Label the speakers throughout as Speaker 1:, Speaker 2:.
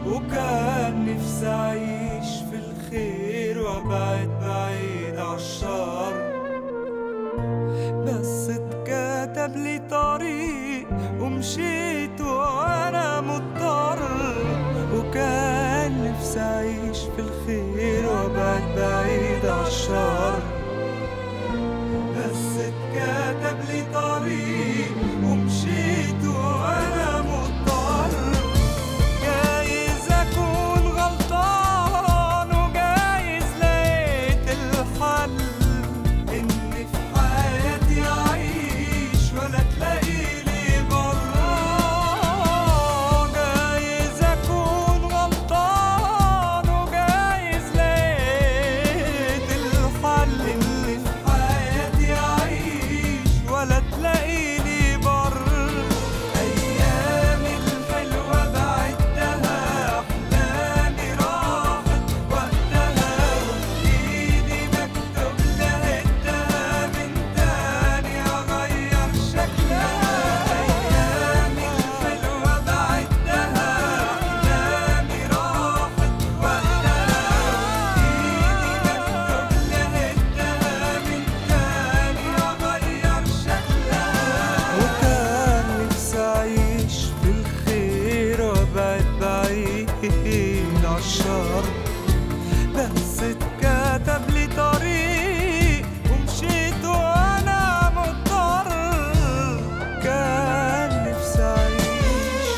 Speaker 1: وكان نفسي أعيش في الخير وأبعد بعيد عالشر بس اتكتب لي طريق ومشيت وأنا مضطر وكان نفسي أعيش في الخير وأبعد بعيد عالشر بس اتكتب لي طريق ومشيت وأنا مضطر جايز أكون غلطان وجايز لقيت الحل إن في حياتي أعيش ولا تلاقي لي برا جايز أكون غلطان وجايز لقيت الحل إن في حياتي أعيش ولا تلاقي لي بر أيامي الحلوة بعدها أحلامي راحت وقتها وإيدي مكتوب لقيتها من تاني أغير شكلها أيامي الحلوة بعدها أحلامي راحت وقتها وإيدي مكتوب لقيتها من تاني أغير شكلها وكان نفسي أعيش في الخير وأبعد بعيد عالشر بس اتكتب لي طريق ومشيت وأنا مضطر كان نفسي أعيش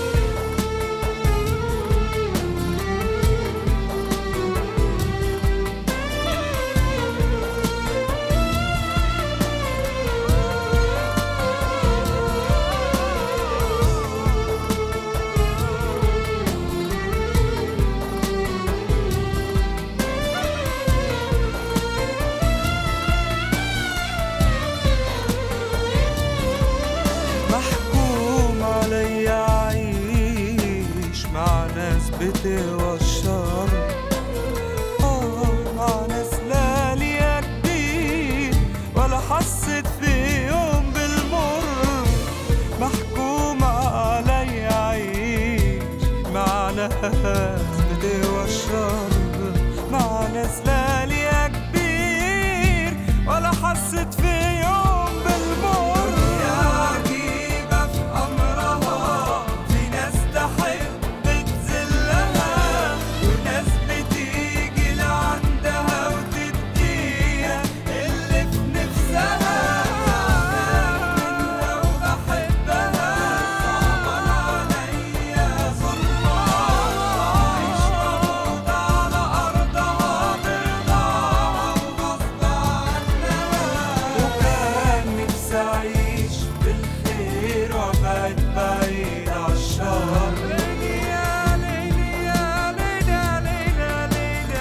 Speaker 1: محكوم عليا أعيش مع ناس بتوى الشر آه مع ناس لا ليا كبير ولا حسيت في يوم بالمر محكوم عليا أعيش مع ناس بتوى الشر مع ناس لا ليا كبير ولا حسيت في يوم بالمر يا عجيبة في أمرها في ناس تحب تذلها وناس بتيجي لعندها وتديها اللي في نفسها منها وبحبها صعبان عليا ظلمها عيش موجود على أرضها برضاها وغصب عنها وكان نفسي أعيش بالخير وأبعد بعيد عالشر ليلي يا ليلي يا ليلي يا ليلي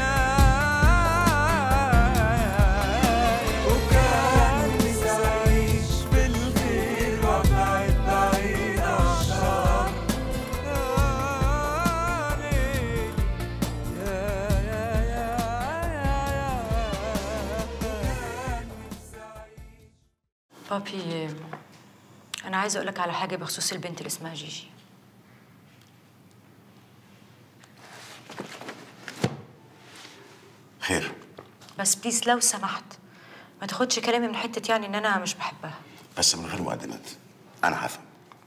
Speaker 1: ليلي وكان نفسي أعيش بالخير وأبعد بعيد عالشر يا ليلي يا يا يا يا يا كان نفسي أعيش
Speaker 2: بابي أنا عايزة أقولك على حاجة بخصوص البنت اللي اسمها جيجي
Speaker 3: خير
Speaker 2: بس بليز لو سمحت ما تاخدش كلامي من حتة يعني إن أنا مش بحبها
Speaker 3: بس من غير مقدمات انا هفهم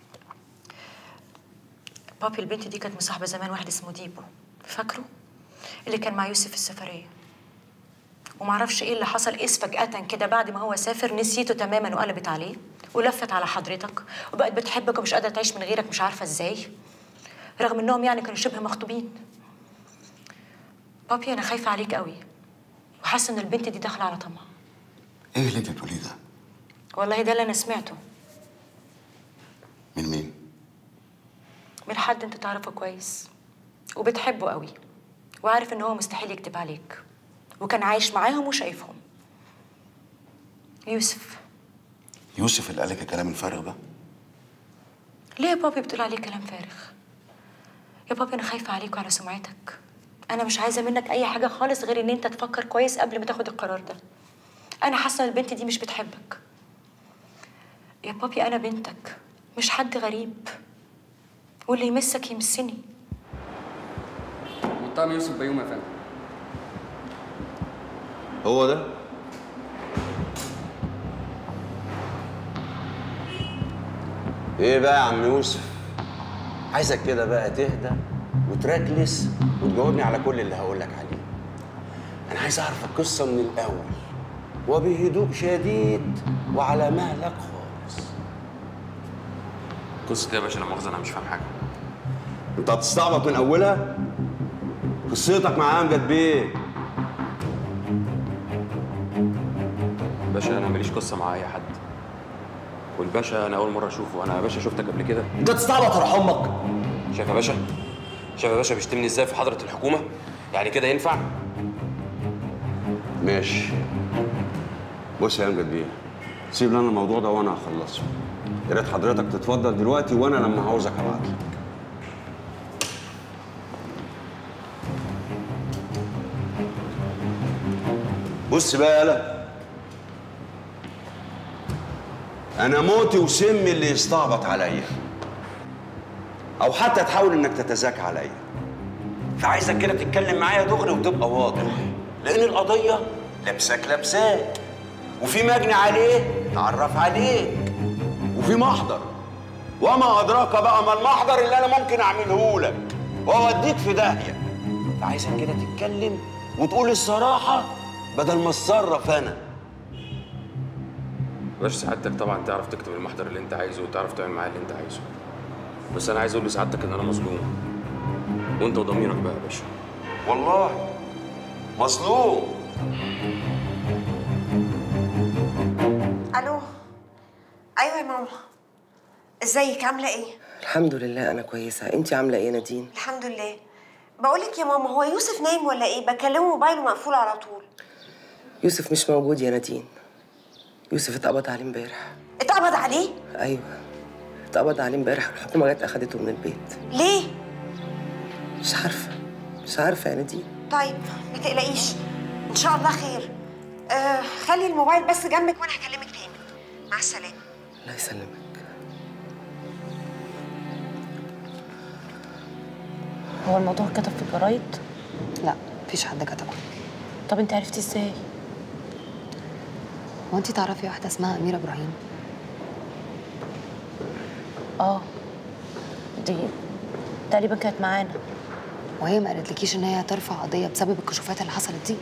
Speaker 2: بابي البنت دي كانت مصاحبة زمان واحد اسمه ديبو فاكره؟ اللي كان مع يوسف في السفرية ومعرفش ايه اللي حصل إذ فجأة كده بعد ما هو سافر نسيته تماما وقلبت عليه ولفت على حضرتك وبقت بتحبك ومش قادرة تعيش من غيرك مش عارفة ازاي رغم انهم يعني كانوا شبه مخطوبين بابي انا خايفة عليك قوي وحاسة ان البنت دي داخلة على طمع
Speaker 3: ايه اللي انت بتقوليه ده
Speaker 2: والله ده اللي انا سمعته
Speaker 3: من مين
Speaker 2: من حد انت تعرفه كويس وبتحبه قوي وعارف ان هو مستحيل يكتب عليك وكان عايش معاهم وشايفهم يوسف
Speaker 3: يوسف اللي قالك الكلام الفارغ ده
Speaker 2: ليه يا بابي بتقول عليه كلام فارغ يا بابي انا خايفه عليك وعلى سمعتك انا مش عايزه منك اي حاجه خالص غير ان انت تفكر كويس قبل ما تاخد القرار ده انا حاسه ان البنت دي مش بتحبك يا بابي انا بنتك مش حد غريب واللي يمسك يمسني
Speaker 4: مطعم يوسف بيوم يا فندم
Speaker 5: هو ده ايه بقى يا عم يوسف عايزك كده بقى تهدى وتركلس وتجاوبني على كل اللي هقولك عليه انا عايز اعرف القصه من الاول وبهدوء شديد وعلى مهلك خالص
Speaker 6: قصة ايه يا باشا لا مؤاخذة أنا مش فاهم حاجة
Speaker 5: انت هتستعبط من اولها قصتك مع امجد بيه
Speaker 6: باشا أنا ماليش قصة مع أي حد والباشا أنا أول مرة أشوفه أنا يا باشا شفتك قبل كده
Speaker 5: انت تستعبط يا امك
Speaker 6: شايف يا باشا شايف يا باشا بيشتمني إزاي في حضرة الحكومة يعني كده ينفع
Speaker 5: ماشي بص يا امجد بيه سيب لنا الموضوع ده وانا هخلصه يا ريت حضرتك تتفضل دلوقتي وانا لما عاوزك ابعت لك بص بقى يالا انا موتي وسمي اللي يستعبط عليا او حتى تحاول انك تتذاكى عليا فعايزك كده تتكلم معايا دغري وتبقى واضح لان القضيه لابساك لابساك وفي مجني عليه تعرف عليك وفي محضر وما ادراك بقى ما المحضر اللي انا ممكن اعمله لك واوديك في داهيه فعايزك كده تتكلم وتقول الصراحه بدل ما اتصرف انا
Speaker 6: باشا سعادتك طبعا تعرف تكتب المحضر اللي أنت عايزه وتعرف تعمل معاه اللي أنت عايزه بس أنا عايز أقول لسعادتك إن أنا مظلوم وأنت وضميرك بقى يا باشا
Speaker 5: والله مظلوم
Speaker 7: الو ايوه يا ماما ازيك عامله ايه
Speaker 8: الحمد لله انا كويسه انت عامله ايه يا نادين
Speaker 7: الحمد لله بقولك يا ماما هو يوسف نايم ولا ايه بكلمه موبايله مقفول على طول
Speaker 8: يوسف مش موجود يا نادين يوسف اتقبض عليه امبارح
Speaker 7: اتقبض عليه
Speaker 8: ايوه اتقبض عليه امبارح الحكومه جت اخدته من البيت
Speaker 7: ليه
Speaker 8: مش عارفه مش عارفه يا نادين
Speaker 7: طيب ما تقلقيش ان شاء الله خير آه خلي الموبايل بس جنبك وانا هكلمك تاني مع السلامه
Speaker 8: الله يسلمك
Speaker 2: هو الموضوع كتب في الجرايد
Speaker 9: لا مفيش حد كتبه
Speaker 2: طب انت عرفتي ازاي
Speaker 9: هو انت تعرفي واحده اسمها اميره ابراهيم
Speaker 2: اه دي تقريبا كانت معانا
Speaker 9: وهي ما قالتلكيش ان هي هترفع قضيه بسبب الكشوفات اللي حصلت دي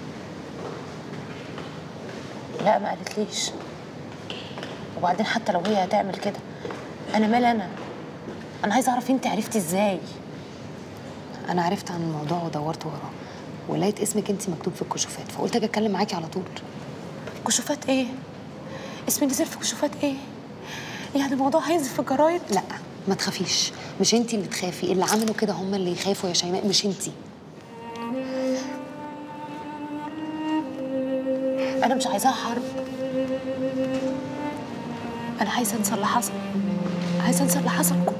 Speaker 2: لا ما قالتليش وبعدين حتى لو هي هتعمل كده انا مال انا انا عايزه اعرف انت عرفتي ازاي
Speaker 9: انا عرفت عن الموضوع ودورت وراه ولقيت اسمك انت مكتوب في الكشوفات فقلت اجي اتكلم معاكي على طول
Speaker 2: كشوفات ايه اسمي نزل في كشوفات ايه يعني الموضوع هينزل في الجرايد
Speaker 9: لا ما تخافيش مش انت اللي تخافي اللي عملوا كده هم اللي يخافوا يا شيماء مش انت
Speaker 2: انا مش عايزاها حرب انا عايزه انسى اللي حصل عايزه انسى اللي حصل كله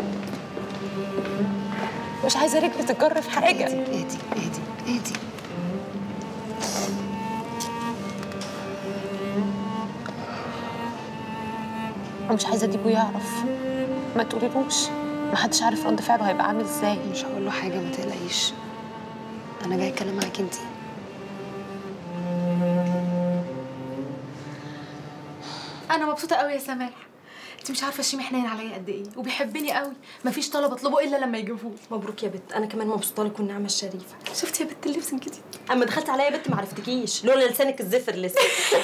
Speaker 2: مش عايزه رجلي تتجر في حاجه
Speaker 9: اهدي اهدي اهدي اهدي
Speaker 2: ومش عايزه ديبو يعرف ما تقوليلوش ما حدش عارف رد فعله هيبقى عامل ازاي
Speaker 9: مش هقول له حاجه ما تقلقيش انا جاي اتكلم معاكي انت
Speaker 10: انا مبسوطه قوي يا سماح انت مش عارفه شيمي حنين عليا قد ايه وبيحبني قوي مفيش طلب اطلبه الا لما يجيبوه
Speaker 11: مبروك يا بت انا كمان مبسوطه لك والنعمه الشريفه
Speaker 10: شفتي يا بنت اللبس الجديد
Speaker 11: اما دخلت عليا يا بت ما عرفتكيش لولا لسانك الزفر لسه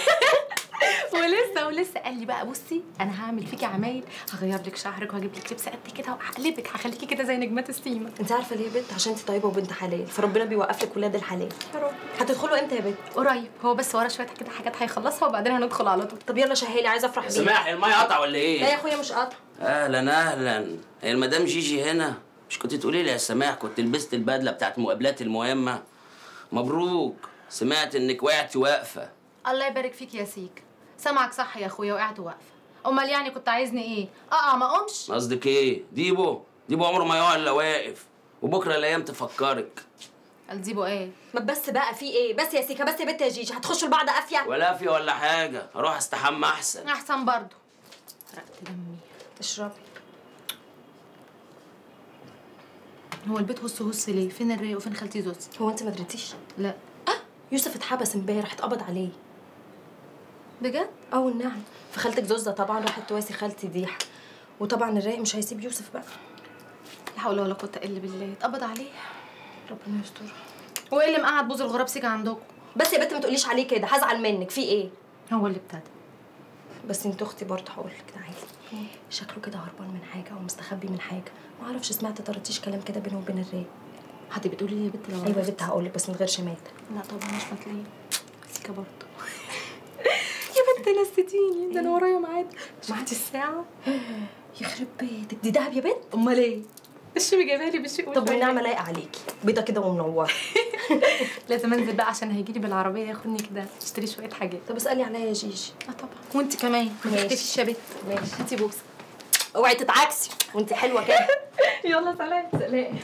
Speaker 10: ولسه ولسه قال لي بقى بصي انا هعمل فيكي عمايل هغير لك شعرك وهجيب لك لبس قد كده وهقلبك هخليكي كده زي نجمات السيما
Speaker 11: انت عارفه ليه يا بت عشان انت طيبه وبنت حلال فربنا بيوقف لك ولاد الحلال
Speaker 10: يا رب
Speaker 11: هتدخلوا امتى يا بت
Speaker 10: قريب هو بس ورا شويه كده حاجات هيخلصها وبعدين هندخل على طول
Speaker 11: طب يلا شهيلي عايزه افرح بيك
Speaker 12: سماح المية قطع ولا
Speaker 11: لا
Speaker 12: ايه؟
Speaker 11: يا اخويا مش قاطع
Speaker 12: اهلا اهلا هي المدام جيجي هنا مش كنت تقولي لي يا سماح كنت لبست البدله بتاعت المقابلات المهمه مبروك سمعت انك وقعتي واقفه
Speaker 10: الله يبارك فيك يا سيك سامعك صح يا اخويا وقعت واقفه امال يعني كنت عايزني ايه اقع ما اقومش
Speaker 12: قصدك ايه ديبو ديبو عمره ما يقع الا واقف وبكره الايام تفكرك
Speaker 10: قال ديبو ايه
Speaker 11: ما بس بقى في ايه بس يا سيكا بس يا بت يا جيجي هتخشوا لبعض قافيه
Speaker 12: ولا في ولا حاجه اروح استحمى احسن
Speaker 10: احسن برضو حرقت دمي
Speaker 11: اشربي
Speaker 10: هو البيت هص هص ليه فين الرايق وفين خالتي زوزي
Speaker 11: هو انت ما دريتيش
Speaker 10: لا
Speaker 11: يوسف اتحبس امبارح اتقبض عليه
Speaker 10: بجد
Speaker 11: اه والنعم فخالتك زوزة طبعا راحت تواسي خالتي ديح وطبعا الرايق مش هيسيب يوسف بقى
Speaker 10: لا حول ولا قوه الا بالله اتقبض عليه ربنا يستر هو ايه اللي مقعد بوز الغراب سيجا عندكم
Speaker 11: بس يا بنت ما تقوليش عليه كده هزعل منك في ايه
Speaker 10: هو اللي ابتدى
Speaker 11: بس انت اختي برضه هقول لك تعالي شكله كده هربان من حاجه ومستخبي من حاجه ما اعرفش سمعت طرطيش كلام كده بينه وبين الرايق
Speaker 10: حد بتقولي لي يا بنت لو
Speaker 11: ايوه يا
Speaker 10: عرفت؟
Speaker 11: بنت هقول لك بس من غير شمال
Speaker 10: لا طبعا مش هتلاقيه سيكا برضه يا بنت نسيتيني ده انا ورايا ميعاد شفتي الساعه
Speaker 11: يخرب بيتك دي دهب يا بنت
Speaker 10: امال ايه الشمي جايبها لي بالشيء
Speaker 11: طب والنعمه لايقه عليكي بيضه كده ومنوره
Speaker 10: لازم انزل بقى عشان هيجي لي بالعربيه ياخدني كده اشتري شويه حاجات
Speaker 11: طب اسالي عليا يا جيجي
Speaker 10: اه طبعا وانت كمان ما
Speaker 11: ماشي.
Speaker 10: تختفيش يا بنت
Speaker 11: ماشي
Speaker 10: هاتي بوسه
Speaker 11: اوعي تتعكسي وانت حلوه كده
Speaker 10: يلا سلام سلام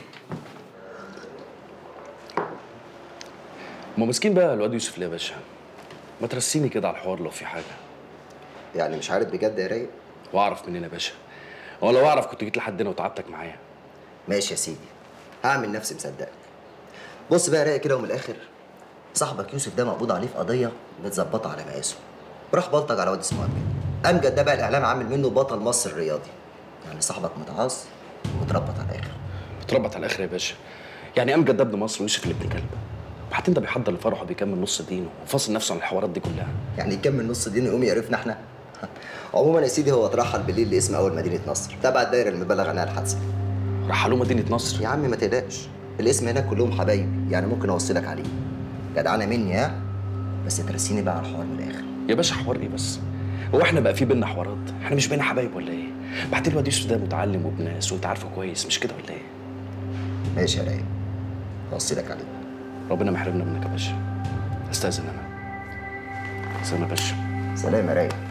Speaker 4: ما مسكين بقى الواد يوسف ليه يا باشا ما ترسيني كده على الحوار لو في حاجه
Speaker 13: يعني مش عارف بجد يا رايق
Speaker 4: واعرف منين يا باشا هو لو اعرف كنت جيت لحد هنا وتعبتك معايا
Speaker 13: ماشي يا سيدي هعمل نفسي مصدقك بص بقى يا رايق كده ومن الاخر صاحبك يوسف ده مقبوض عليه في قضيه متظبطه على مقاسه راح بلطج على واد اسمه امجد امجد ده بقى الاعلام عامل منه بطل مصر الرياضي يعني صاحبك متعاص ومتربط على الاخر
Speaker 4: متربط على الاخر يا باشا يعني امجد ده ابن مصر ويوسف اللي ابن كلب بعدين ده بيحضر لفرحه بيكمل نص دينه وفاصل نفسه عن الحوارات دي كلها
Speaker 13: يعني يكمل نص دين يقوم يعرفنا احنا عموما يا سيدي هو اترحل بالليل لاسم اول مدينه نصر تبع الدايره اللي مبلغ عنها الحادثه
Speaker 4: رحلوه مدينه نصر
Speaker 13: يا عم ما تقلقش الاسم هناك كلهم حبايبي يعني ممكن اوصلك عليه جدعانه مني ها بس ترسيني بقى على الحوار من الاخر
Speaker 4: يا باشا حوار ايه بس هو احنا بقى في بينا حوارات احنا مش بينا حبايب ولا ايه بعدين الواد يوسف ده متعلم وابن ناس وانت عارفه كويس مش كده ولا ايه
Speaker 13: ماشي يا رايق اوصلك عليه
Speaker 4: ربنا ما يحرمنا منك يا باشا استاذن انا سلام يا باشا
Speaker 13: سلام يا رايق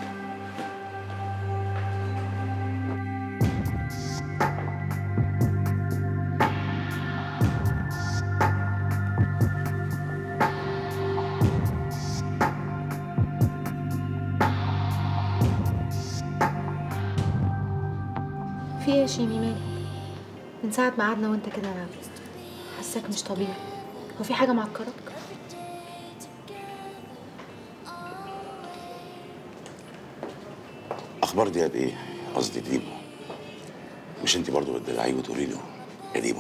Speaker 10: في ايه يا شيمي مالك من ساعه ما قعدنا وانت كده حاساك مش طبيعي هو في حاجه معكرك
Speaker 3: اخبار دياب ايه قصدي ديبو مش انت برضو بتدلعيه وتقولي له يا ديبو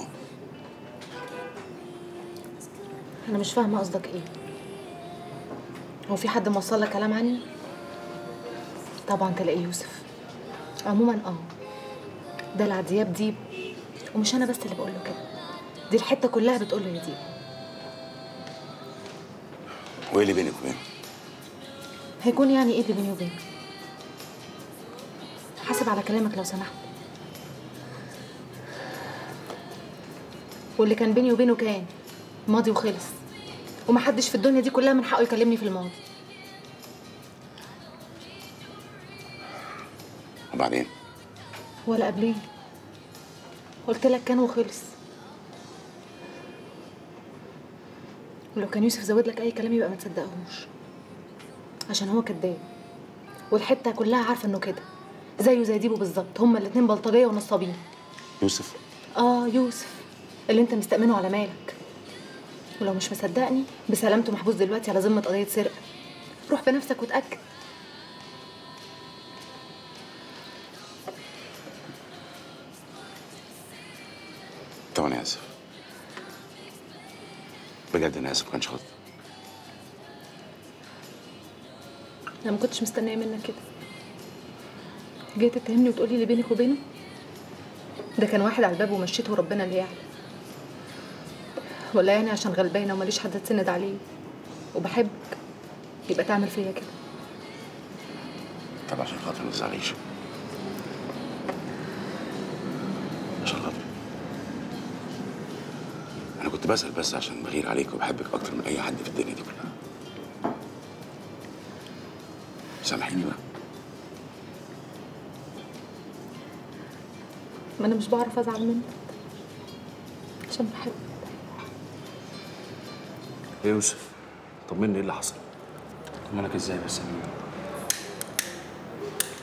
Speaker 10: انا مش فاهمه قصدك ايه هو في حد موصل لك كلام عني طبعا تلاقي يوسف عموما اه دلع دياب ديب ومش انا بس اللي بقول له كده دي الحته كلها بتقول له يا ديب
Speaker 3: وايه اللي بينك وبينه
Speaker 10: هيكون يعني ايه اللي بيني وبينك حاسب على كلامك لو سمحت واللي كان بيني وبينه كان ماضي وخلص ومحدش في الدنيا دي كلها من حقه يكلمني في الماضي
Speaker 3: وبعدين
Speaker 10: ولا قبليه قلت لك كان وخلص ولو كان يوسف زود لك اي كلام يبقى ما تصدقهوش عشان هو كذاب والحته كلها عارفه انه كده زيه زي ديبو بالظبط هما الاتنين بلطجيه ونصابين
Speaker 3: يوسف
Speaker 10: اه يوسف اللي انت مستأمنه على مالك ولو مش مصدقني بسلامته محبوس دلوقتي على ذمه قضيه سرقه روح بنفسك وتأكد
Speaker 3: طبعا انا اسف بجد انا اسف ما كانش قصدي
Speaker 10: انا ما كنتش مستنيه منك كده جاي تتهمني وتقولي اللي بينك وبينه ده كان واحد على الباب ومشيته وربنا اللي يعلم ولا يعني عشان غلبانه وماليش حد اتسند عليه وبحبك يبقى تعمل فيا كده
Speaker 3: طب عشان خاطر ما تزعليش عشان خاطر انا كنت بسأل بس عشان بغير عليك وبحبك اكتر من اي حد في الدنيا دي كلها سامحيني بقى
Speaker 10: ما انا مش بعرف ازعل منك عشان بحبك
Speaker 4: ايه يا يوسف طمني ايه اللي حصل
Speaker 6: طمنك ازاي بس يا ميمي؟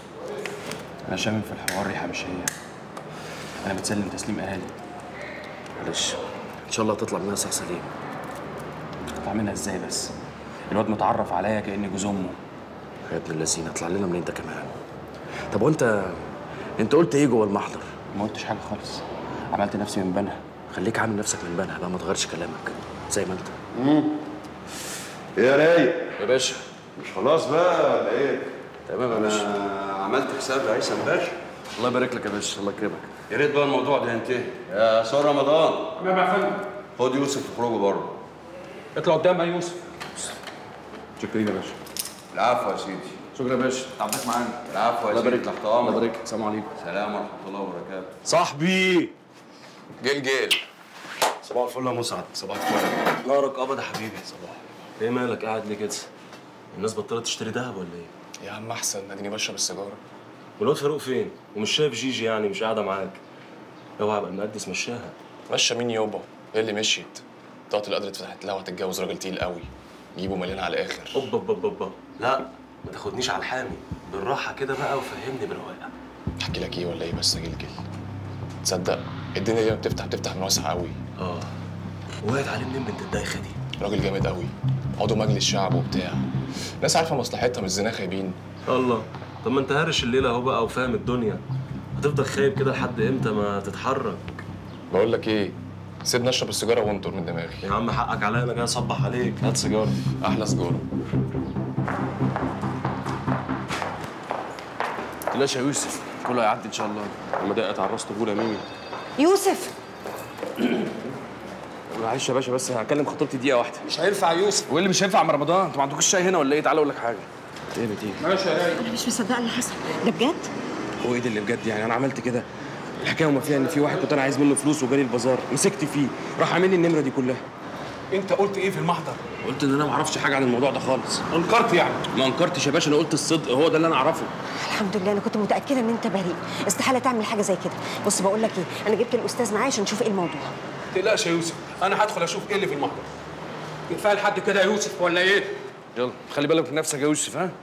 Speaker 6: انا شامم في الحوار ريحه مش هي انا بتسلم تسليم اهالي
Speaker 4: معلش ان شاء الله تطلع منها صح سليم اطلع منها ازاي بس الواد متعرف عليا كاني جوز امه يا ابن اللذين اطلع لنا من انت كمان طب وانت انت قلت ايه جوه المحضر
Speaker 14: ما قلتش حاجه خالص عملت نفسي من بنها
Speaker 4: خليك عامل نفسك من بنها بقى ما تغيرش كلامك زي ما انت
Speaker 5: يا رايق
Speaker 4: يا باشا
Speaker 5: مش خلاص بقى ولا ايه؟
Speaker 4: تمام يا باشا
Speaker 5: انا عملت حساب لهيثم باشا
Speaker 4: الله يبارك لك يا باشا الله يكرمك
Speaker 5: يا ريت بقى الموضوع ده ينتهي يا سور رمضان
Speaker 14: تمام يا فندم
Speaker 5: خد يوسف اخرجوا بره
Speaker 14: اطلع قدام يا يوسف شكرين يا باشا
Speaker 5: العفو يا سيدي
Speaker 4: شكرا يا باشا
Speaker 14: تعبك معانا
Speaker 5: العفو يا
Speaker 4: الله
Speaker 5: سيدي
Speaker 4: يبارك لك
Speaker 5: تحت امرك
Speaker 4: الله يبارك لك السلام عليكم
Speaker 5: سلام ورحمه الله وبركاته
Speaker 4: صاحبي
Speaker 5: جيل جيل
Speaker 4: صباح الفل يا مسعد صباح الفل نارك قبض يا حبيبي صباح ايه مالك قاعد ليه كده الناس بطلت تشتري ذهب ولا ايه
Speaker 14: يا عم احسن اديني بشرب السيجاره
Speaker 4: والواد فاروق فين ومش شايف جيجي يعني مش قاعده معاك اوعى ابقى المقدس مشاها
Speaker 14: مشى مين يابا ايه اللي مشيت بطاقه القدر اتفتحت لها وهتتجوز راجل تقيل قوي جيبه مليان على الاخر
Speaker 4: اوبا اوبا اوبا لا ما تاخدنيش على الحامي بالراحه كده بقى وفهمني برواقه
Speaker 14: احكي لك ايه ولا ايه بس يا جلجل تصدق الدنيا دي لما بتفتح بتفتح من واسع قوي
Speaker 4: اه وقعت عليه منين بنت الدايخه دي
Speaker 14: راجل جامد قوي عضو مجلس شعب وبتاع ناس عارفه مصلحتها مش زنا خايبين
Speaker 4: الله طب ما انت هارش الليله اهو بقى وفاهم الدنيا هتفضل خايب كده لحد امتى ما تتحرك
Speaker 14: بقول لك ايه سيبني اشرب السيجاره وانطر من دماغي
Speaker 4: يا عم حقك عليا انا جاي اصبح عليك هات سيجاره
Speaker 14: احلى سيجاره
Speaker 4: تلاش يا يوسف كله هيعدي ان شاء الله لما دقت على الراس طبول يا ميمي
Speaker 7: يوسف
Speaker 4: معلش يا باشا بس هكلم خطيبتي دقيقه واحده
Speaker 14: مش هينفع يا يوسف
Speaker 4: وايه اللي مش هينفع يا عم رمضان انتوا ما عندكوش شاي هنا ولا ايه تعالى اقول لك حاجه ايه بتيجي
Speaker 14: ماشي يا رايق
Speaker 7: انا مش مصدقه اللي حصل ده بجد
Speaker 4: هو ايه ده اللي بجد يعني انا عملت كده الحكايه وما فيها ان في واحد كنت انا عايز منه فلوس وجالي البازار مسكت فيه راح عامل لي النمره دي كلها
Speaker 14: انت قلت ايه في المحضر
Speaker 4: قلت ان انا ما اعرفش حاجه عن الموضوع ده خالص
Speaker 14: انكرت يعني
Speaker 4: ما انكرتش يا باشا انا قلت الصدق هو ده اللي انا اعرفه
Speaker 7: الحمد لله انا كنت متاكده ان انت بريء استحاله تعمل حاجه زي كده بص بقول لك ايه انا جبت الاستاذ معايا عشان نشوف ايه الموضوع
Speaker 14: ما تقلقش يا يوسف انا هدخل اشوف ايه اللي في المحضر كفايه لحد كده يا يوسف ولا ايه
Speaker 4: يلا خلي بالك من نفسك يا يوسف ها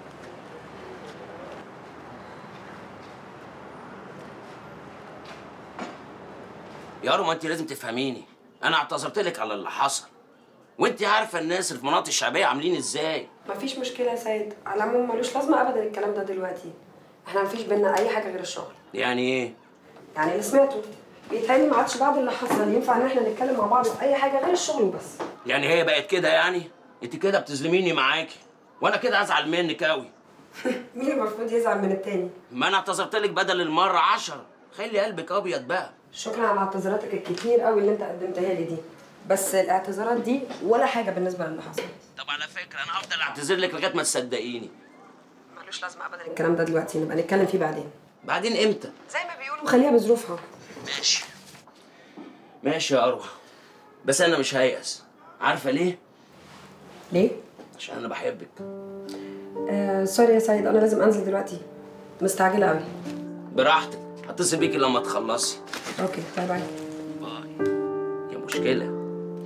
Speaker 12: يا رب ما انت لازم تفهميني انا اعتذرت لك على اللي حصل وانت عارفه الناس اللي في المناطق الشعبيه عاملين ازاي
Speaker 11: مفيش مشكله يا سيد على العموم ملوش لازمه ابدا الكلام ده دلوقتي احنا مفيش بينا اي حاجه غير الشغل
Speaker 12: يعني ايه
Speaker 11: يعني اللي سمعته بيتهيألي ما عادش بعد اللي حصل ينفع ان احنا نتكلم مع بعض في اي حاجه غير الشغل وبس
Speaker 12: يعني هي بقت كده يعني انت كده بتظلميني معاكي وانا كده ازعل منك قوي
Speaker 11: مين المفروض يزعل من التاني
Speaker 12: ما انا اعتذرت لك بدل المره عشرة خلي قلبك ابيض بقى
Speaker 11: شكرا على اعتذاراتك الكتير قوي اللي انت قدمتها لي دي بس الاعتذارات دي ولا حاجه بالنسبه للي حصل
Speaker 12: طب على فكره انا هفضل اعتذر لك لغايه ما تصدقيني
Speaker 11: ملوش لازمه ابدا الكلام ده دلوقتي نبقى نتكلم فيه بعدين
Speaker 12: بعدين امتى
Speaker 11: زي ما بيقولوا خليها بظروفها
Speaker 12: ماشي ماشي يا اروى بس انا مش هيأس عارفه ليه
Speaker 11: ليه
Speaker 12: عشان انا بحبك
Speaker 11: آه سوري يا سيد انا لازم انزل دلوقتي مستعجله قوي
Speaker 12: براحتك هتصل بيكي لما تخلصي
Speaker 11: اوكي باي باي
Speaker 12: دي مشكله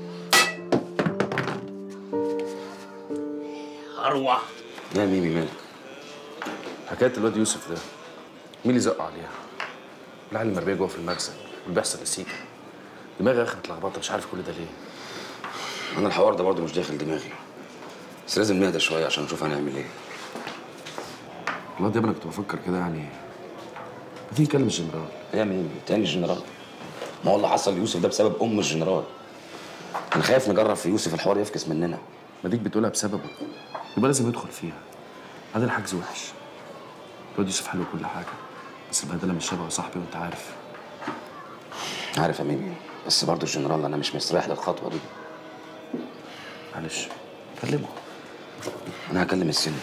Speaker 12: اروى
Speaker 3: لا ميمي مالك
Speaker 4: حكايه الواد يوسف ده مين اللي زق عليها العيال المربيه جوه في المخزن واللي بيحصل لسيكا دماغي اخر اتلخبطه مش عارف كل ده ليه
Speaker 3: انا الحوار ده برضه مش داخل دماغي بس لازم نهدى شويه عشان نشوف هنعمل ايه
Speaker 4: الواد يا ابني كنت بفكر كده يعني ما تيجي نكلم الجنرال
Speaker 3: يا ميمي تاني الجنرال ما هو اللي حصل ليوسف ده بسبب ام الجنرال انا خايف نجرب في يوسف الحوار يفكس مننا
Speaker 4: ما ديك بتقولها بسببه يبقى لازم يدخل فيها هذا الحجز وحش الواد يوسف حلو كل حاجه بس البهدله مش شبهه صاحبي وانت عارف
Speaker 3: عارف يا ميمي بس برضه الجنرال انا مش مستريح للخطوه دي
Speaker 4: معلش كلمه
Speaker 3: انا هكلم السن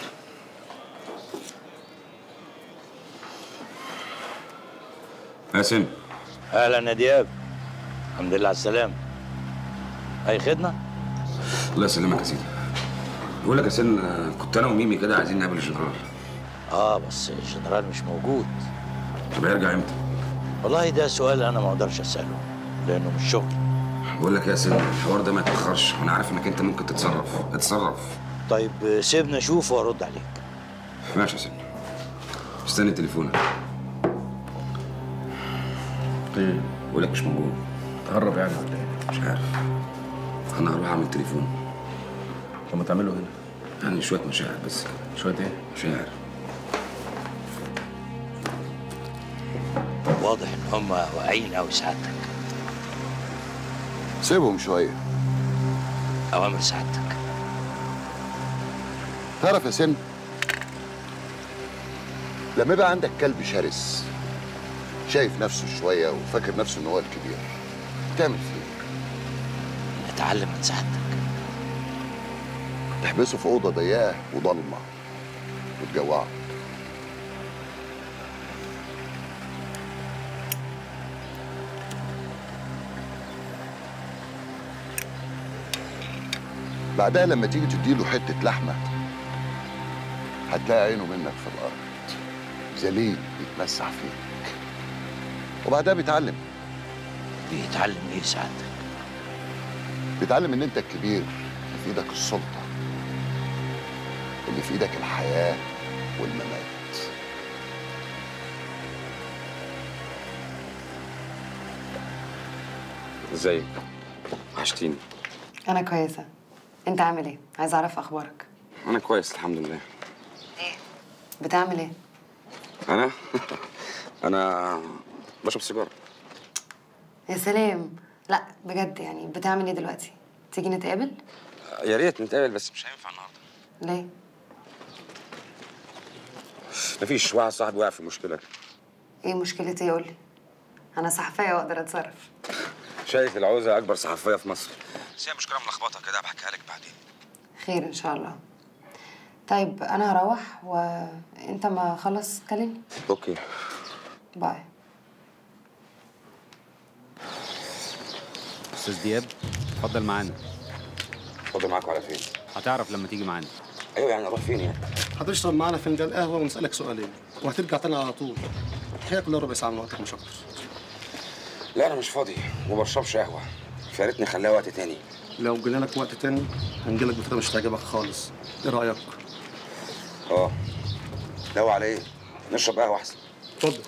Speaker 3: يا سن
Speaker 15: اهلا يا دياب الحمد لله على السلامه اي خدمه
Speaker 3: الله يسلمك يا سيدي بقول لك يا سن آه، كنت انا وميمي كده عايزين نقابل الجنرال
Speaker 15: اه بس الجنرال مش موجود
Speaker 3: طب هيرجع امتى؟
Speaker 15: والله ده سؤال انا ما اقدرش اساله لانه مش شغل
Speaker 3: بقول لك يا سن الحوار ده ما يتاخرش وانا عارف انك انت ممكن تتصرف اتصرف
Speaker 15: طيب سيبنا اشوف وارد عليك
Speaker 3: ماشي يا سن استني تليفونك
Speaker 4: ايه
Speaker 3: بقول لك مش موجود
Speaker 4: تهرب يعني ولا ايه
Speaker 3: مش عارف انا هروح اعمل تليفون
Speaker 4: طب ما تعمله هنا
Speaker 3: يعني شويه مشاعر بس كده
Speaker 4: شويه ايه
Speaker 3: مشاعر
Speaker 15: واضح ان هم واعيين قوي سعادتك
Speaker 16: سيبهم شويه
Speaker 15: اوامر سعادتك
Speaker 16: تعرف يا سن لما يبقى عندك كلب شرس شايف نفسه شويه وفاكر نفسه ان هو الكبير تعمل فيه
Speaker 15: نتعلم من سعادتك
Speaker 16: تحبسه في اوضه ضيقه وضلمه وتجوعه بعدها لما تيجي تديله حته لحمه هتلاقي عينه منك في الارض ذليل بيتمسح فيك وبعدها بيتعلم
Speaker 15: بيتعلم ايه سعادتك
Speaker 16: بيتعلم ان انت الكبير اللي في ايدك السلطه اللي في ايدك الحياه والممات
Speaker 3: ازيك وحشتيني
Speaker 9: انا كويسه انت عامل ايه عايزه اعرف اخبارك
Speaker 3: انا كويس الحمد لله
Speaker 9: بتعمل ايه
Speaker 3: انا انا بشرب سيجاره
Speaker 9: يا سلام لا بجد يعني بتعمل ايه دلوقتي تيجي نتقابل
Speaker 3: يا ريت نتقابل بس مش هينفع النهارده
Speaker 9: ليه
Speaker 3: مفيش واحد صاحبي وقع في مشكله
Speaker 9: ايه مشكلتي قول لي انا صحفيه واقدر اتصرف
Speaker 3: شايف العوزه اكبر صحفيه في مصر بس هي مشكله ملخبطه كده بحكيها لك بعدين
Speaker 9: خير ان شاء الله طيب انا هروح وانت ما خلص كلمني
Speaker 3: اوكي
Speaker 9: باي
Speaker 17: استاذ دياب اتفضل معانا
Speaker 3: اتفضل معاكم على فين
Speaker 17: هتعرف لما تيجي معانا
Speaker 3: ايوه يعني اروح فين يعني
Speaker 18: هتشرب معانا فنجان قهوه ونسالك سؤالين وهترجع تاني على طول الحقيقه كلها ربع ساعه من وقتك مش اكتر
Speaker 3: لا انا مش فاضي وما بشربش قهوه فيا ريت نخليها وقت تاني
Speaker 18: لو جينا لك وقت تاني هنجيلك بطريقه مش هتعجبك خالص ايه رايك
Speaker 3: اه لو على ايه نشرب قهوه احسن
Speaker 18: اتفضل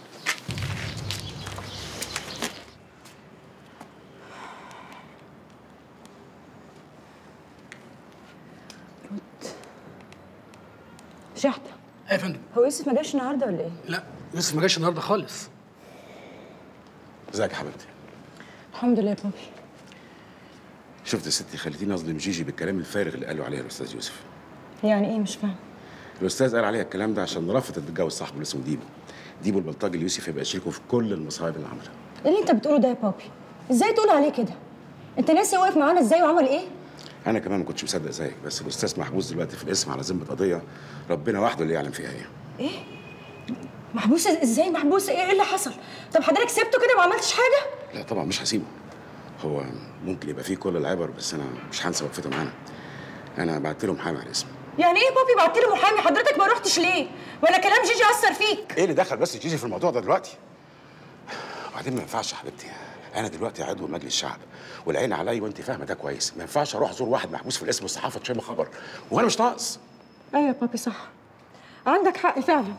Speaker 19: شحتة
Speaker 18: يا فندم
Speaker 19: هو يوسف ما جاش النهارده ولا ايه؟
Speaker 18: لا يوسف ما جاش النهارده خالص
Speaker 4: ازيك يا حبيبتي
Speaker 19: الحمد لله يا بابي
Speaker 4: شفت يا ستي خليتيني اظلم جيجي بالكلام الفارغ اللي قاله عليها الاستاذ يوسف
Speaker 19: يعني ايه مش فاهم
Speaker 4: الاستاذ قال عليها الكلام ده عشان رفضت تتجوز صاحبه اللي اسمه ديبو ديبو البلطجي اللي يوسف يبقى شريكه في كل المصايب اللي عملها
Speaker 19: ايه اللي انت بتقوله ده يا بابي؟ ازاي تقول عليه كده؟ انت ناسي واقف معانا ازاي وعمل ايه؟
Speaker 4: انا كمان ما كنتش مصدق زيك بس الاستاذ محبوس دلوقتي في الاسم على ذمه قضيه ربنا وحده اللي يعلم فيها ايه
Speaker 19: ايه؟ محبوس ازاي محبوس ايه ايه اللي حصل؟ طب حضرتك سبته كده ما عملتش حاجه؟
Speaker 4: لا طبعا مش هسيبه هو ممكن يبقى فيه كل العبر بس انا مش هنسى وقفته معانا انا بعت له محامي على اسمه
Speaker 19: يعني ايه بابي بعت له محامي حضرتك ما رحتش ليه؟ ولا كلام جيجي اثر فيك؟
Speaker 4: ايه اللي دخل بس جيجي في الموضوع ده دلوقتي وبعدين ما ينفعش يا حبيبتي انا دلوقتي عضو مجلس الشعب والعين عليا وانت فاهمه ده كويس ما ينفعش اروح ازور واحد محبوس في الاسم والصحافه تشم خبر وانا مش ناقص
Speaker 19: ايوه يا بابي صح عندك حق فعلا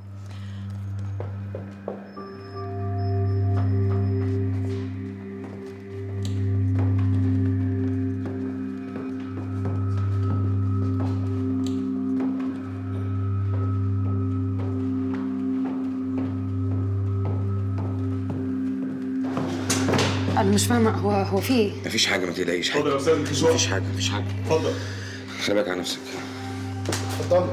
Speaker 9: انا مش فاهمه هو هو في ايه
Speaker 3: مفيش حاجه ما تقلقيش
Speaker 18: اتفضل يا استاذ مفيش وقت.
Speaker 3: مفيش حاجه مفيش حاجه
Speaker 18: اتفضل
Speaker 3: خلي بالك على نفسك
Speaker 18: اتفضل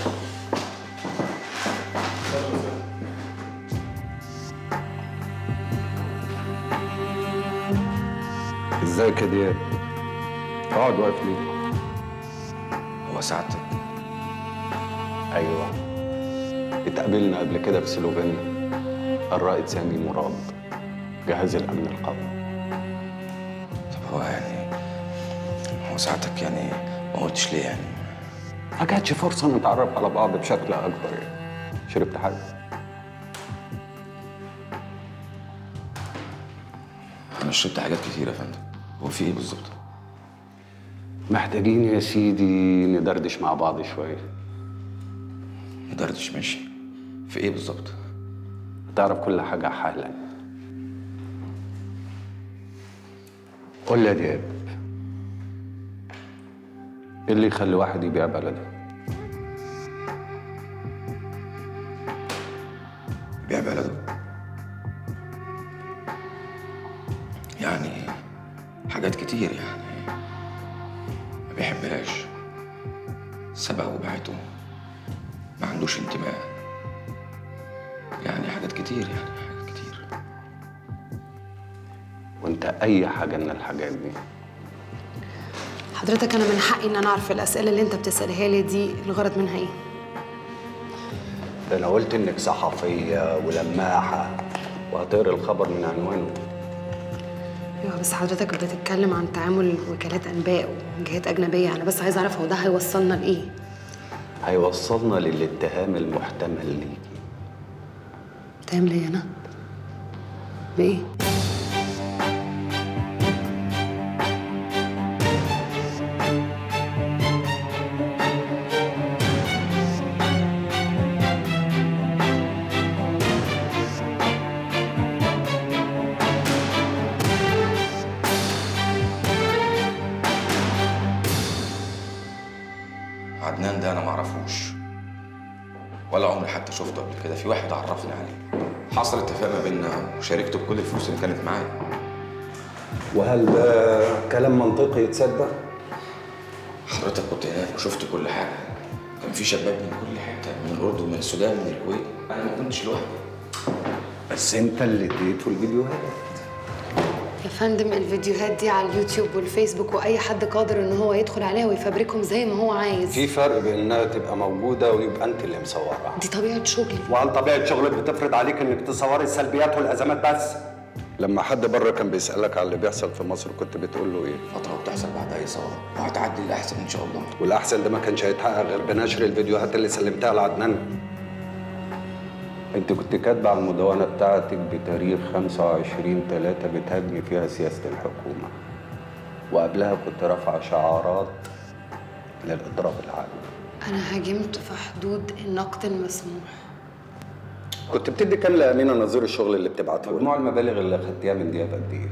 Speaker 20: ازيك يا دياب اقعد واقف ليه
Speaker 3: هو سعادتك
Speaker 20: ايوه اتقابلنا قبل كده في سلوفينيا الرائد سامي مراد جهاز الامن القومي
Speaker 3: طب هو يعني هو سعادتك يعني ما قلتش ليه يعني
Speaker 20: ما كانتش فرصه نتعرف على بعض بشكل اكبر يعني شربت حاجه
Speaker 3: انا شربت حاجات كتير يا فندم هو في ايه بالظبط
Speaker 20: محتاجين يا سيدي ندردش مع بعض شويه
Speaker 3: ندردش ماشي في ايه بالظبط
Speaker 20: تعرف كل حاجه حالا قول لي يا دياب ايه اللي يخلي واحد يبيع بلده؟
Speaker 3: بيع بلده يعني حاجات كتير يعني ما بيحبهاش سبقه وبعته ما عندوش انتماء يعني حاجات كتير يعني حاجات كتير
Speaker 20: وانت اي حاجه من الحاجات دي
Speaker 9: حضرتك انا من حقي ان انا اعرف الاسئله اللي انت بتسالها لي دي الغرض منها ايه
Speaker 20: ده لو قلت انك صحفيه ولماحه وهتقري الخبر من عنوانه
Speaker 9: ايوه بس حضرتك بتتكلم عن تعامل وكالات انباء وجهات اجنبيه انا بس عايزه اعرف هو ده هيوصلنا لايه
Speaker 20: هيوصلنا للاتهام المحتمل ليكي
Speaker 9: اتهام ليا انا بايه
Speaker 3: عدنان ده انا ما اعرفوش ولا عمري حتى شفته قبل كده في واحد عرفني عليه حصل اتفاق ما بيننا وشاركته بكل الفلوس اللي كانت معايا
Speaker 20: وهل ده كلام منطقي يتصدق؟
Speaker 3: حضرتك كنت هناك وشفت كل حاجه كان في شباب من كل حته من الاردن من السودان من الكويت انا ما كنتش لوحدي
Speaker 20: بس انت اللي اديته الفيديوهات
Speaker 9: يا فندم الفيديوهات دي على اليوتيوب والفيسبوك واي حد قادر ان هو يدخل عليها ويفبركهم زي ما هو عايز
Speaker 20: في فرق بين انها تبقى موجوده ويبقى انت اللي مصورها
Speaker 9: دي طبيعه شغلي
Speaker 20: وهل طبيعه شغلك بتفرض عليك انك تصوري السلبيات والازمات بس لما حد بره كان بيسالك على اللي بيحصل في مصر كنت بتقول له ايه
Speaker 3: فتره بتحصل بعد اي ثوره وهتعدي الاحسن ان شاء الله
Speaker 20: والاحسن ده ما كانش هيتحقق غير بنشر الفيديوهات اللي سلمتها لعدنان انت كنت كاتبه على المدونه بتاعتك بتاريخ 25 3 بتهاجمي فيها سياسه الحكومه وقبلها كنت رافعه شعارات للاضراب العام
Speaker 9: انا هاجمت في حدود النقد المسموح
Speaker 20: كنت بتدي كام لامينه نظير الشغل اللي بتبعته مجموع المبالغ اللي اخدتيها من دياب قد ايه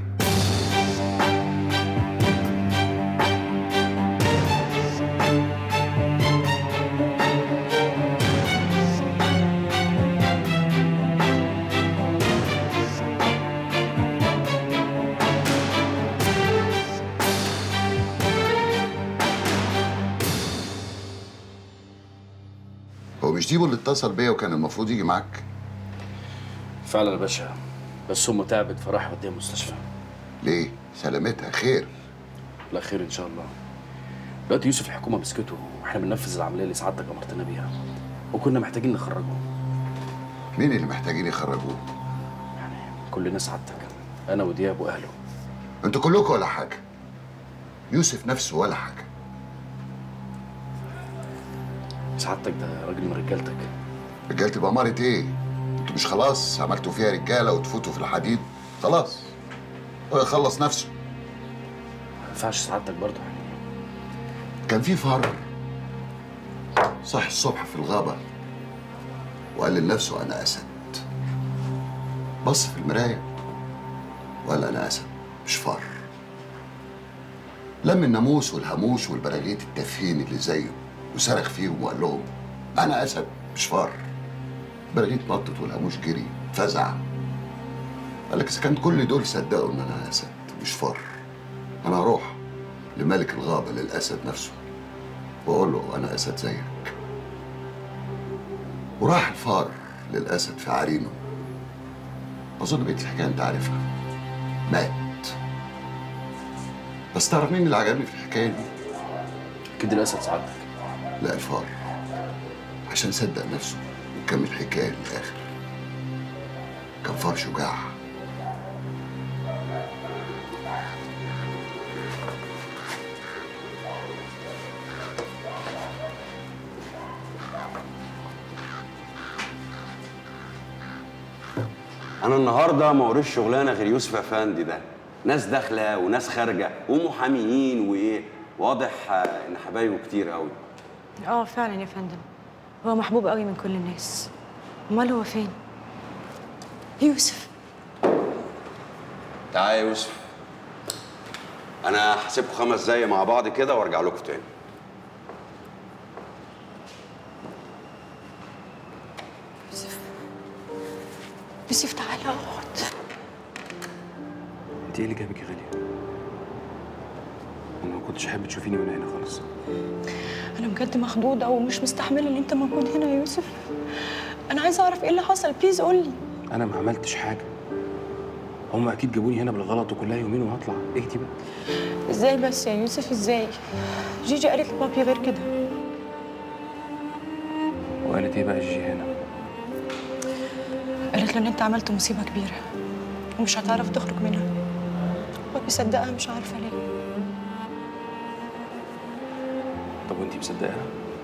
Speaker 16: هو مش ديبو اللي اتصل بيا وكان المفروض يجي معاك
Speaker 4: فعلا يا باشا بس امه تعبت فراح وديها المستشفى
Speaker 16: ليه سلامتها خير
Speaker 4: لا خير ان شاء الله دلوقتي يوسف الحكومه مسكته واحنا بننفذ العمليه اللي سعادتك امرتنا بيها وكنا محتاجين نخرجه
Speaker 16: مين اللي محتاجين يخرجوه
Speaker 4: كلنا سعادتك انا ودياب واهله
Speaker 16: انتوا كلكم ولا حاجه يوسف نفسه ولا حاجه
Speaker 4: سعادتك ده راجل من رجالتك
Speaker 16: رجالتي بأمارة ايه انتوا مش خلاص عملتوا فيها رجاله وتفوتوا في الحديد خلاص هو يخلص نفسه
Speaker 4: ما ينفعش سعادتك برضه
Speaker 16: كان في فار صح الصبح في الغابة وقال لنفسه أنا أسد بص في المراية وقال أنا أسد مش فار لم الناموس والهاموش والبراغيث التافهين اللي زيه وصرخ فيهم وقال لهم أنا أسد مش فار البراغيث نطت والهاموش جري فزع قال لك إذا كان كل دول صدقوا إن أنا أسد مش فار أنا هروح لملك الغابة للأسد نفسه وأقول له أنا أسد زيك وراح الفار للأسد في عرينه أظن بقيت الحكاية أنت عارفها مات بس تعرف مين اللي عجبني في الحكاية دي؟
Speaker 4: أكيد الأسد سعادتك
Speaker 16: لا الفار عشان صدق نفسه وكمل الحكاية للآخر كان فار شجاع
Speaker 5: انا النهارده ما وريش شغلانه غير يوسف افندي ده ناس داخله وناس خارجه ومحاميين وايه واضح آه، ان حبايبه كتير قوي
Speaker 2: اه فعلا يا فندم هو محبوب قوي من كل الناس امال هو فين يوسف
Speaker 5: تعال يا يوسف انا هسيبكم خمس دقايق مع بعض كده وارجع لكم تاني
Speaker 2: يوسف يوسف تعالى اقعد
Speaker 4: انت ايه اللي جابك يا غاليه؟ انا ما كنتش احب تشوفيني وانا هنا خالص
Speaker 19: انا بجد مخضوضه ومش مستحمله ان انت موجود هنا يا يوسف انا عايزه اعرف ايه اللي حصل بليز قول لي
Speaker 4: انا ما عملتش حاجه هم اكيد جابوني هنا بالغلط وكلها يومين وهطلع اهدي بقى
Speaker 19: ازاي بس يا يوسف ازاي جيجي قالت لبابي غير كده
Speaker 4: وقالت ايه بقى جي هنا
Speaker 19: قالت له ان انت عملت مصيبه كبيره ومش هتعرف تخرج منها بابي صدقها مش عارفه ليه
Speaker 4: طب وانت مصدقاها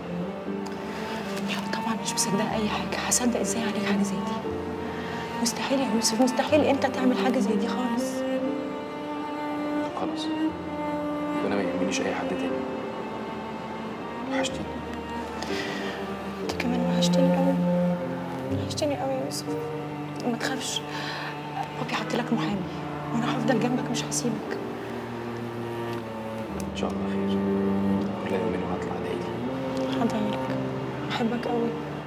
Speaker 19: لا طبعا مش مصدقه اي حاجه هصدق ازاي عليك حاجه زي دي مستحيل يا يوسف مستحيل انت تعمل حاجه زي دي خالص
Speaker 4: طب خلاص يبقى انا ما يهمنيش اي حد تاني وحشتيني
Speaker 19: انت كمان وحشتني قوي وحشتني قوي يا يوسف ما تخافش بابي حط لك محامي وانا هفضل جنبك مش هسيبك
Speaker 4: ان شاء الله خير كلها يومين وهطلع ادعي
Speaker 19: هدعيلك بحبك قوي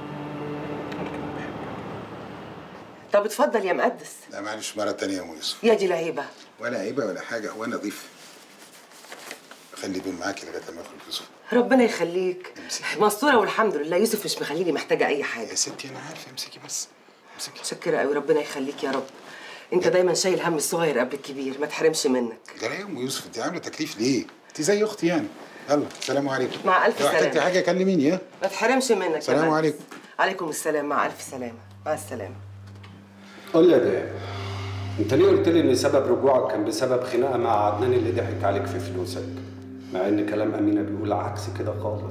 Speaker 8: طب اتفضل يا مقدس
Speaker 21: لا معلش مرة تانية يا أم يوسف
Speaker 8: يا دي لعيبة
Speaker 21: ولا عيبة ولا حاجة هو أنا ضيف خلي دول معاكي لغاية ما يخرج يوسف
Speaker 8: ربنا يخليك مستورة والحمد لله يوسف مش مخليني محتاجة أي حاجة
Speaker 21: يا ستي أنا عارفة امسكي بس
Speaker 8: متشكرة قوي ربنا يخليك يا رب أنت دايما شايل هم الصغير قبل الكبير ما تحرمش منك
Speaker 21: ده يا أم يوسف أنت عاملة تكليف ليه؟ أنت زي أختي يعني يلا سلام عليكم
Speaker 8: مع ألف
Speaker 21: لو احتجتي
Speaker 8: سلامة.
Speaker 21: حاجة كلميني ها
Speaker 8: ما تحرمش منك يا
Speaker 21: سلام
Speaker 8: مقدس.
Speaker 21: عليكم
Speaker 8: عليكم السلام مع ألف سلامة مع السلامة
Speaker 20: قول لي يا دايق انت ليه قلت لي ان سبب رجوعك كان بسبب خناقه مع عدنان اللي ضحك عليك في فلوسك مع ان كلام امينه بيقول عكس كده خالص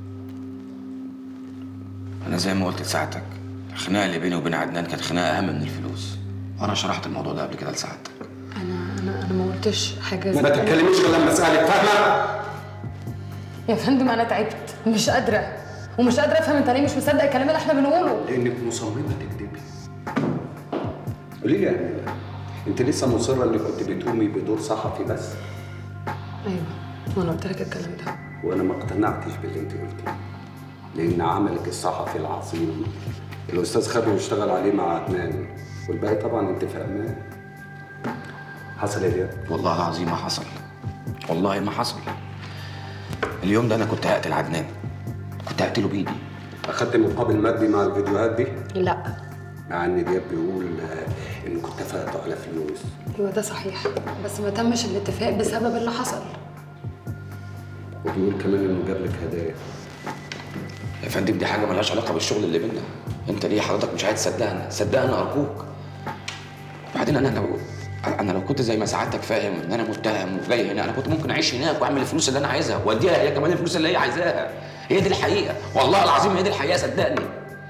Speaker 3: انا زي ما قلت لسعادتك الخناقه اللي بيني وبين عدنان كانت خناقه اهم من الفلوس وانا شرحت الموضوع ده قبل كده لسعادتك
Speaker 9: انا انا انا ما قلتش حاجه
Speaker 20: ما تتكلميش غير لما اسالك فاهمه
Speaker 9: يا فندم انا تعبت مش قادره ومش قادره افهم انت ليه مش مصدق الكلام اللي احنا بنقوله
Speaker 20: لانك مصممه تكذبي قولي لي يا امينه انت لسه مصره انك كنت بتقومي بدور صحفي بس
Speaker 9: ايوه وانا قلت لك الكلام ده
Speaker 20: وانا ما اقتنعتش باللي انت قلتيه لان عملك الصحفي العظيم الاستاذ خده واشتغل عليه مع عدنان والباقي طبعا انت فاهماه حصل ايه ده؟
Speaker 3: والله العظيم ما حصل والله ما حصل اليوم ده انا كنت هقتل عدنان كنت هقتله بايدي
Speaker 20: اخدت مقابل مادي مع الفيديوهات دي
Speaker 9: لا
Speaker 20: مع ان دياب بيقول آه، ان كنت اتفقتوا على فلوس
Speaker 9: ايوه ده صحيح بس ما تمش الاتفاق بسبب اللي حصل
Speaker 20: وبيقول كمان انه جاب لك هدايا
Speaker 3: يا فندم دي حاجه ملهاش علاقه بالشغل اللي بينا انت ليه حضرتك مش عايز تصدقنا صدقنا ارجوك وبعدين انا لو انا لو كنت زي ما سعادتك فاهم ان انا متهم وجاي هنا انا كنت ممكن اعيش هناك واعمل الفلوس اللي انا عايزها واديها هي كمان الفلوس اللي هي عايزاها هي دي الحقيقه والله العظيم هي دي الحقيقه صدقني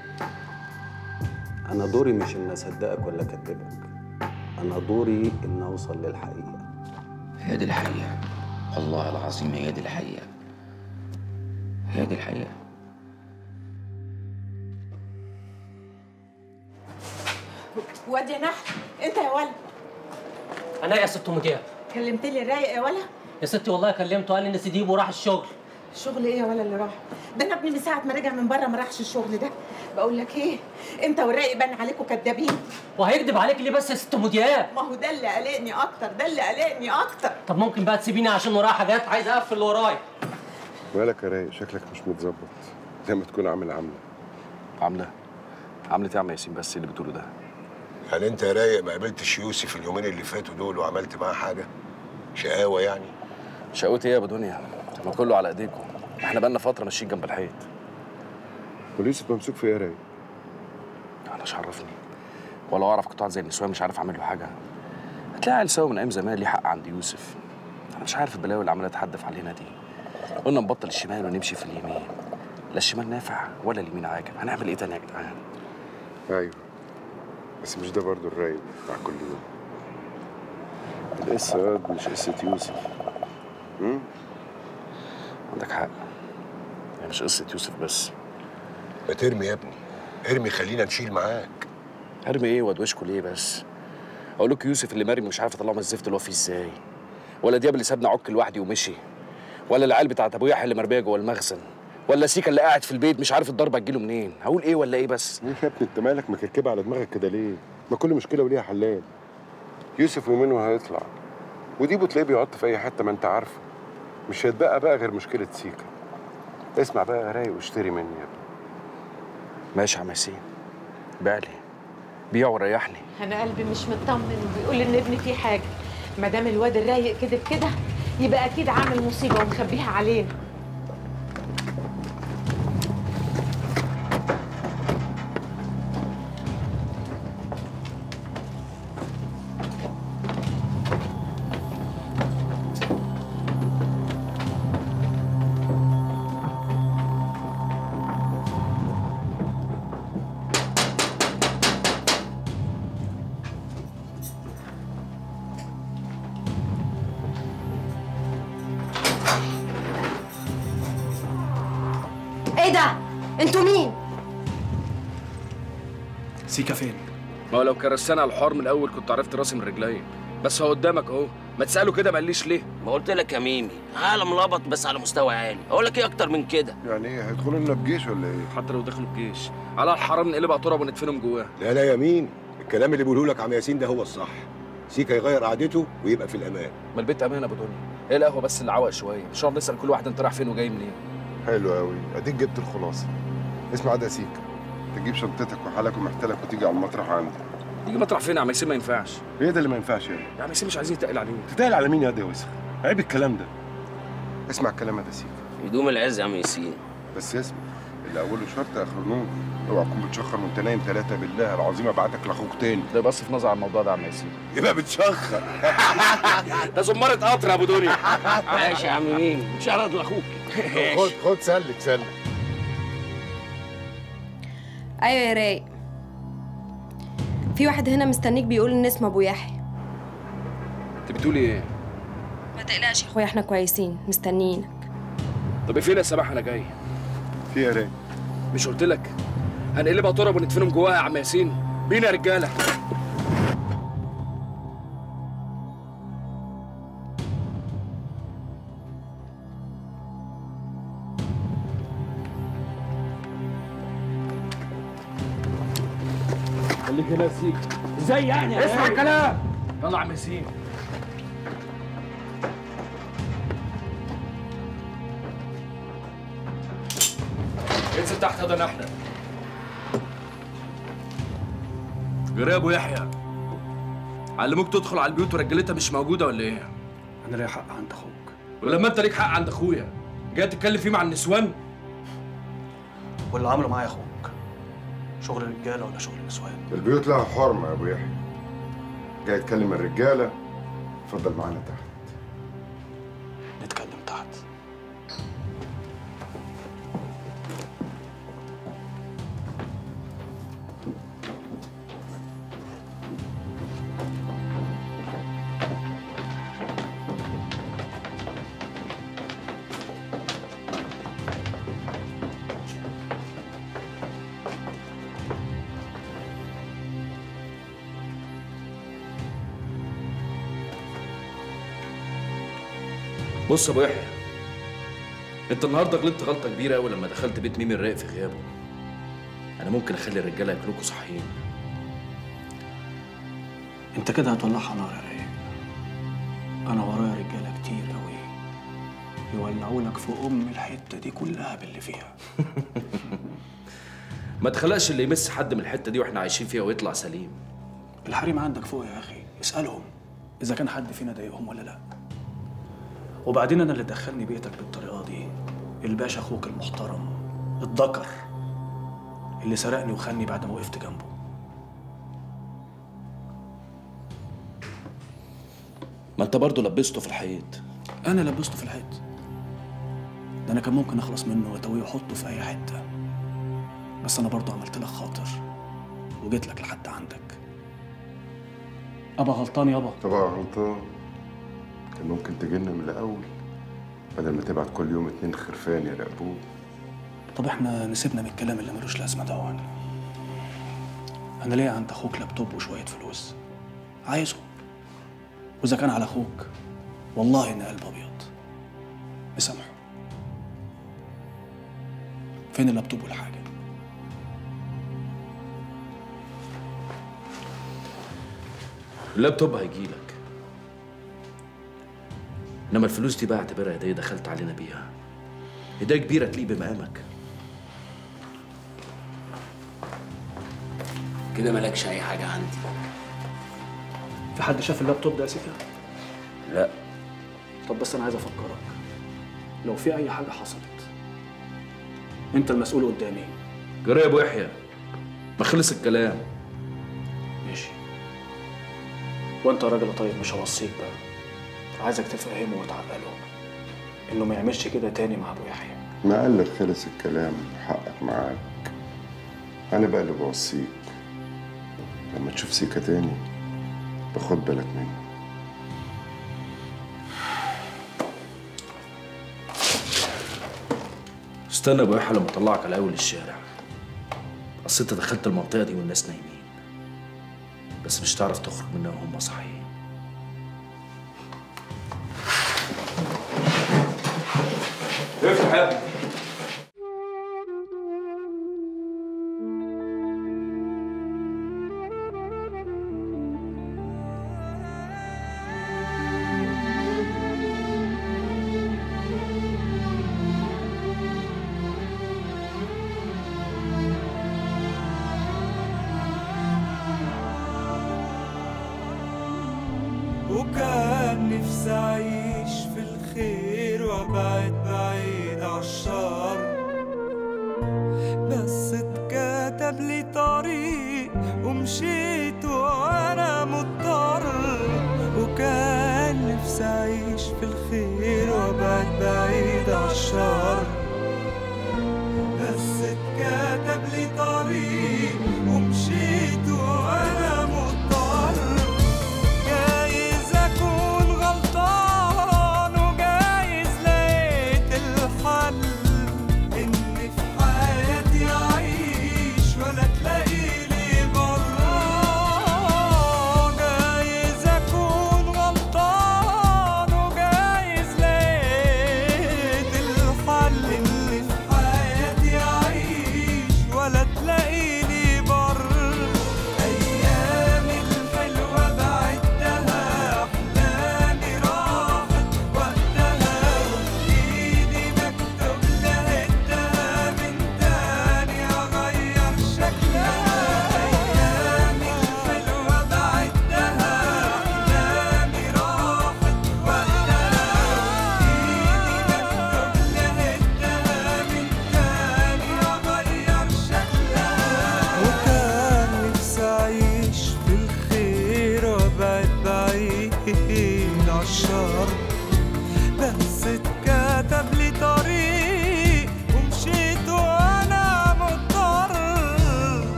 Speaker 20: انا دوري مش ان اصدقك ولا اكذبك انا دوري ان اوصل للحقيقه
Speaker 3: هي دي الحقيقه والله العظيم هي دي الحقيقه هي دي الحقيقه
Speaker 7: واد يا نحل انت يا ولا
Speaker 22: انا يا ست مدير
Speaker 7: كلمت لي الرايق يا ولا
Speaker 22: يا ستي والله كلمته قال لي ان سيديبو راح الشغل
Speaker 7: الشغل ايه يا ولا اللي راح ده انا ابني من ساعه ما رجع من بره ما راحش الشغل ده بقول لك ايه انت والرايق بان عليكم كدابين
Speaker 22: وهيكدب عليك ليه بس يا ست مدير
Speaker 7: ما هو ده اللي قلقني اكتر ده اللي قلقني اكتر
Speaker 22: طب ممكن بقى تسيبيني عشان ورايا حاجات عايز اقفل اللي ورايا
Speaker 23: مالك يا رايق شكلك مش متظبط زي ما تكون عامل عامله
Speaker 4: عامله عامله ايه يا عم ياسين بس اللي بتقوله ده
Speaker 23: هل انت يا رايق ما قابلتش يوسف اليومين اللي فاتوا دول وعملت معاه حاجه شقاوه يعني
Speaker 4: شقوتي ايه يا ابو دنيا ما كله على ايديكم احنا بقالنا فتره ماشيين جنب الحيط
Speaker 23: وليوسف ممسوك في ايه يا رايق
Speaker 4: انا مش عرفني ولا اعرف كنت قاعد زي النسوان مش عارف اعمل له حاجه هتلاقي عيل سوا من ايام زمان ليه حق عند يوسف انا مش عارف البلاوي اللي عماله تحدف علينا دي قلنا نبطل الشمال ونمشي في اليمين لا الشمال نافع ولا اليمين عاجب هنعمل ايه تاني يا جدعان
Speaker 23: ايوه بس مش ده برضو الرايق بتاع كل يوم القصه ياض مش قصه يوسف امم
Speaker 4: عندك حق هي مش قصه يوسف بس
Speaker 23: ما ترمي يا ابني ارمي خلينا نشيل معاك
Speaker 4: ارمي ايه وادوشكوا ليه بس اقول لك يوسف اللي مرمي مش عارف اطلعه من الزفت اللي هو فيه ازاي ولا دياب اللي سابني عك لوحدي ومشي ولا العيال بتاعت ابو يحيى اللي مرميه جوه المخزن ولا سيكا اللي قاعد في البيت مش عارف الضربه تجيله منين هقول ايه ولا ايه بس
Speaker 23: ليه يا ابني انت مالك مكركبه على دماغك كده ليه؟ ما كل مشكله وليها حلال يوسف يومين وهيطلع وديبو تلاقيه بيعط في اي حته ما انت عارفه مش هيتبقى بقى غير مشكله سيكا اسمع بقى يا رايق واشتري مني يا ابني
Speaker 4: ماشي يا عم ياسين بقلي بيع وريحني
Speaker 7: انا قلبي مش مطمن وبيقول ان ابني فيه حاجه ما دام الواد الرايق كده كده يبقى اكيد عامل مصيبه ومخبيها علينا
Speaker 11: ايه ده؟ انتوا مين؟
Speaker 4: سيكا فين؟ ما هو لو كرستنا على الحوار من الاول كنت عرفت راسي من رجلي بس هو قدامك اهو ما تساله كده ما قاليش ليه
Speaker 12: ما قلت لك يا ميمي عالم لبط بس على مستوى عالي اقول لك ايه اكتر من كده
Speaker 23: يعني ايه هيدخلوا لنا بجيش ولا ايه؟
Speaker 4: حتى لو دخلوا الجيش على الحرام نقلبها تراب وندفنهم جواه
Speaker 23: لا لا يمين الكلام اللي بيقوله لك عم ياسين ده هو الصح سيكا يغير قعدته ويبقى في الامان
Speaker 4: ما البيت امان ابو دنيا ايه القهوه بس اللي عوق شويه مش هنقعد نسال كل واحد انت رايح فين وجاي منين
Speaker 23: حلو قوي اديك جبت الخلاصه اسمع ده سيكا تجيب شنطتك وحالك ومحتلك وتيجي على المطرح عندي
Speaker 4: تيجي مطرح فين يا عم ياسين ما ينفعش
Speaker 23: ايه ده اللي ما ينفعش يعني
Speaker 4: يا عم ياسين مش عايزين يتقل عليه
Speaker 23: تتقل على مين يا ده يا وسخ عيب الكلام ده اسمع الكلام ده سيكا
Speaker 12: يدوم العز يا عم ياسين
Speaker 23: بس اسمع اللي اوله شرط اخره نور اوعى تكون بتشخر وانت نايم ثلاثه بالله العظيم ابعتك لاخوك تاني
Speaker 4: ده بص في نظر على الموضوع ده يا عم ياسين
Speaker 23: يبقى بتشخر
Speaker 4: ده زمارة قطر يا ابو دنيا
Speaker 12: ماشي يا عم ميمي مش هرد لاخوك
Speaker 23: خد خد سلك سلك
Speaker 11: ايوه يا رايق في واحد هنا مستنيك بيقول ان اسمه ابو يحيى
Speaker 4: انت بتقولي ايه
Speaker 11: ما تقلقش يا اخويا احنا كويسين مستنيينك
Speaker 4: طب إيه فين يا سماح انا جاي
Speaker 23: في يا رايق
Speaker 4: مش قلت لك هنقلبها تراب وندفنهم جواها يا عم ياسين بينا يا رجاله خليك هنا يا سيك
Speaker 22: ازاي يعني يا
Speaker 4: اسمع
Speaker 22: رايق؟
Speaker 4: الكلام يلا يا عم ياسين انزل تحت هذا نحله جري يا ابو يحيى علموك تدخل على البيوت ورجالتها مش موجوده ولا ايه؟
Speaker 18: انا ليا حق عند اخوك
Speaker 4: ولما انت ليك حق عند اخويا جاي تتكلم فيه مع النسوان
Speaker 18: واللي عمله معايا اخوك شغل رجاله ولا شغل نسوان
Speaker 23: البيوت لها حرمه يا ابو يحيى جاي تكلم الرجاله اتفضل معانا تحت
Speaker 18: نتكلم تحت
Speaker 4: بص يا ابو يحيى انت النهارده غلطت غلطه كبيره قوي لما دخلت بيت ميمي الرايق في غيابه انا ممكن اخلي الرجاله ياكلوكوا صحيين
Speaker 18: انت كده هتولعها نار يا رايق انا ورايا رجاله كتير قوي يولعوا لك في ام الحته دي كلها باللي فيها
Speaker 4: ما تخلقش اللي يمس حد من الحته دي واحنا عايشين فيها ويطلع سليم
Speaker 18: الحريم عندك فوق يا اخي اسالهم اذا كان حد فينا ضايقهم ولا لا وبعدين انا اللي دخلني بيتك بالطريقه دي الباشا اخوك المحترم الذكر اللي سرقني وخاني بعد ما وقفت جنبه
Speaker 4: ما انت برضه لبسته في الحيط
Speaker 18: انا لبسته في الحيط ده انا كان ممكن اخلص منه واتويه واحطه في اي حته بس انا برضه عملت لك خاطر وجيت لك لحد عندك ابا غلطان يابا
Speaker 23: طبعا غلطان كان ممكن تجينا من الاول بدل ما تبعت كل يوم اتنين خرفان يراقبوه
Speaker 18: طب احنا نسيبنا من الكلام اللي ملوش لازمه دون انا ليا عند اخوك لابتوب وشويه فلوس عايزه واذا كان على اخوك والله ان قلب ابيض مسامحه فين اللابتوب والحاجه
Speaker 4: اللابتوب هيجيلك انما الفلوس دي بقى اعتبرها هديه دخلت علينا بيها هديه كبيره تليق بمقامك
Speaker 12: كده مالكش اي حاجه عندي
Speaker 18: في حد شاف اللابتوب ده يا سيكا
Speaker 4: لا
Speaker 18: طب بس انا عايز افكرك لو في اي حاجه حصلت انت المسؤول قدامي
Speaker 4: جرى يا ابو يحيى ما خلص الكلام
Speaker 18: ماشي وانت يا راجل طيب مش هوصيك بقى عايزك تفهمه وتعقله انه ما يعملش كده تاني مع ابو يحيى
Speaker 23: ما قال لك خلص الكلام حقك معاك انا بقى اللي بوصيك لما تشوف سيكا تاني باخد بالك منه
Speaker 4: استنى يا ابو يحيى لما اطلعك على اول الشارع اصل انت دخلت المنطقه دي والناس نايمين بس مش هتعرف تخرج منها وهم صاحيين افتح يا ابني
Speaker 1: وكان نفسي أعيش في الخير وأبعد بعيد عالشر بس اتكتب لي طريق ومشيت وأنا مضطر وكان نفسي أعيش في الخير وأبعد بعيد عالشر بس اتكتب لي طريق